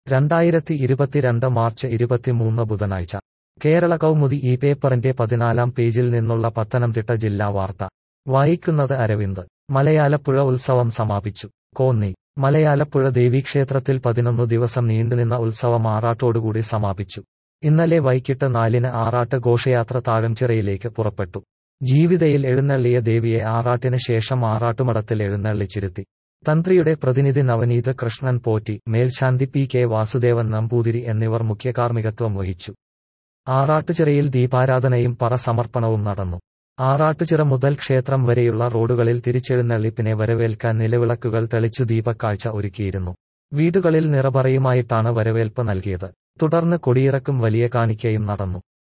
രണ്ടായിരത്തി ഇരുപത്തിരണ്ട് മാർച്ച് ഇരുപത്തിമൂന്ന് ബുധനാഴ്ച കേരള കൗമുദി ഈ പേപ്പറിന്റെ പതിനാലാം പേജിൽ നിന്നുള്ള പത്തനംതിട്ട ജില്ലാ വാർത്ത വായിക്കുന്നത് അരവിന്ദ് മലയാലപ്പുഴ ഉത്സവം സമാപിച്ചു കോന്നി മലയാലപ്പുഴ ദേവീക്ഷേത്രത്തിൽ പതിനൊന്നു ദിവസം നീണ്ടുനിന്ന ഉത്സവം ആറാട്ടോടുകൂടി സമാപിച്ചു ഇന്നലെ വൈകിട്ട് നാലിന് ആറാട്ട് ഘോഷയാത്ര താഴംചിറയിലേക്ക് പുറപ്പെട്ടു ജീവിതയിൽ എഴുന്നള്ളിയ ദേവിയെ ആറാട്ടിന് ശേഷം ആറാട്ടുമടത്തിൽ എഴുന്നള്ളിച്ചിരുത്തി തന്ത്രിയുടെ പ്രതിനിധി നവനീത് കൃഷ്ണൻ പോറ്റി മേൽശാന്തി പി കെ വാസുദേവൻ നമ്പൂതിരി എന്നിവർ മുഖ്യകാർമ്മികത്വം വഹിച്ചു ആറാട്ടുചിറയിൽ ദീപാരാധനയും പറ സമർപ്പണവും നടന്നു ആറാട്ടുചിറ മുതൽ ക്ഷേത്രം വരെയുള്ള റോഡുകളിൽ തിരിച്ചെഴുന്നള്ളിപ്പിനെ വരവേൽക്കാൻ നിലവിളക്കുകൾ തെളിച്ചു ദീപക്കാഴ്ച ഒരുക്കിയിരുന്നു വീടുകളിൽ നിറപറയുമായിട്ടാണ് വരവേൽപ്പ് നൽകിയത് തുടർന്ന് കൊടിയിറക്കും വലിയ കാണിക്കയും നടന്നു